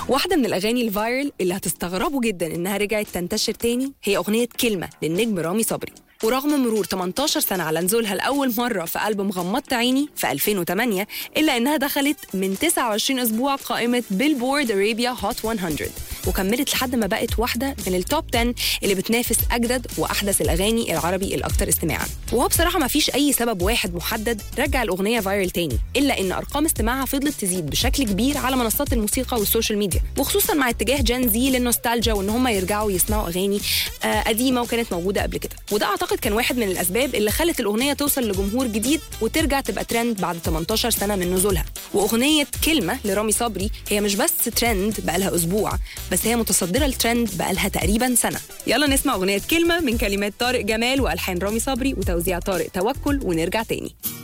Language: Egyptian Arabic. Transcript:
واحدة من الأغاني الفايرل اللي هتستغربوا جدا إنها رجعت تنتشر تاني هي أغنية كلمة للنجم رامي صبري ورغم مرور 18 سنة على نزولها لأول مرة في ألبوم غمضت عيني في 2008 إلا إنها دخلت من 29 أسبوع قائمة بيلبورد أرابيا هوت 100 وكملت لحد ما بقت واحدة من التوب 10 اللي بتنافس أجدد وأحدث الأغاني العربي الأكثر استماعا وهو بصراحة ما فيش أي سبب واحد محدد رجع الأغنية فايرل تاني إلا إن أرقام استماعها فضلت تزيد بشكل كبير على منصات الموسيقى والسوشيال ميديا وخصوصا مع اتجاه جين زي للنوستالجيا وإن هم يرجعوا يسمعوا أغاني آه قديمة وكانت موجودة قبل كده وده أعتقد كان واحد من الأسباب اللي خلت الأغنية توصل لجمهور جديد وترجع تبقى ترند بعد 18 سنة من نزولها وأغنية كلمة لرامي صبري هي مش بس ترند بقالها أسبوع بس هي متصدرة الترند بقالها تقريبا سنة يلا نسمع أغنية كلمة من كلمات طارق جمال وألحان رامي صبري وتوزيع طارق توكل ونرجع تاني